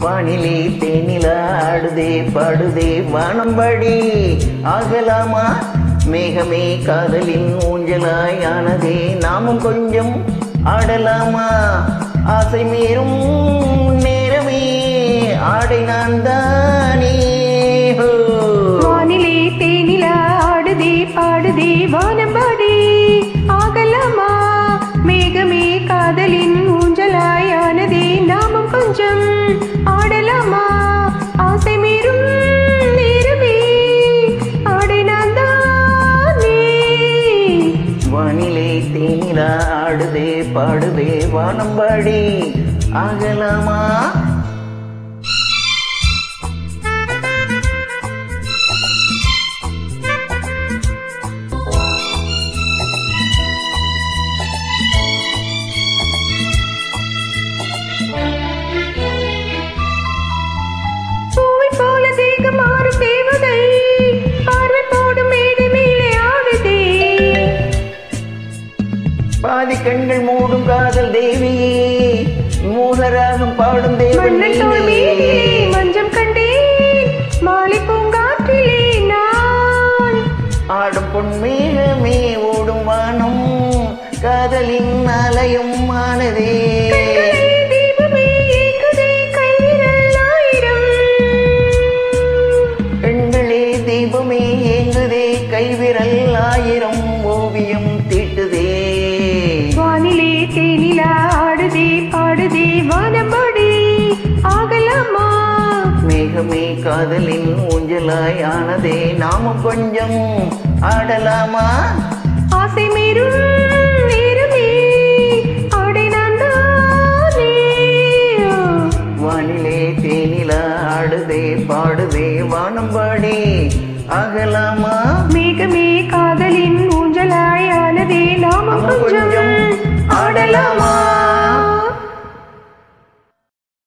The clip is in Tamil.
வானிலே தேனில ஆடுதே பாடுதே வானம்படி ஆகலாமா மேகமே காதலின் ஊஞ்சலாயானதே நாமும் கொஞ்சம் ஆடலாமா ஆசை மீறும் நேரமே ஆடை நான் தானே ஹோ. வானிலே தேனிலா ஆடுதே பாடுதே வானம்பாடி ஆகலாமா மேகமே காதலின் ஊஞ்சலாயானதே நாமும் கொஞ்சம் ஆடலாமா ஆசை மீறும் நேரமே ஆடை நான் தானே வானிலே தேனிலா ஆடுதே பாடுதே வானம்பாடி ஆகலாமா பூவை போல தேகம் மாறும் தேவதை பார்வை போடும் மேடை மேலே ஆடுதே பாதி கண்கள் மூடும் காதல் தேவியே மூலராகம் பாடும் தேவன் மன்னன் தோள் நீயே. மீதிலே மஞ்சம் கண்டேன் மாலை பூங்காற்றிலே நான் ஆடும் பொன்மேகமே ஓடும் வானம் காதலின் ஆலயம் ஆனதே கண்களே தீபமே ஏங்குதே கைவிரல் ஆயிரம் பெண்களே தீபமே ஏங்குதே கைவிரல் ஆயிரம் ஓவியம் தீட்டுதே வானிலே தேனிலா ஆடுதே பாடுதே வானம்பாடி ஆகலாமா மேகமே காதலின் ஊஞ்சலாய் ஆனதே நாமும் கொஞ்சம் ஆடலாமா ஆசை மீறும் நேரமே ஆடை நான் தானே வானிலே தேனிலா ஆடுதே பாடுதே வானம்பாடி ஆகலாமா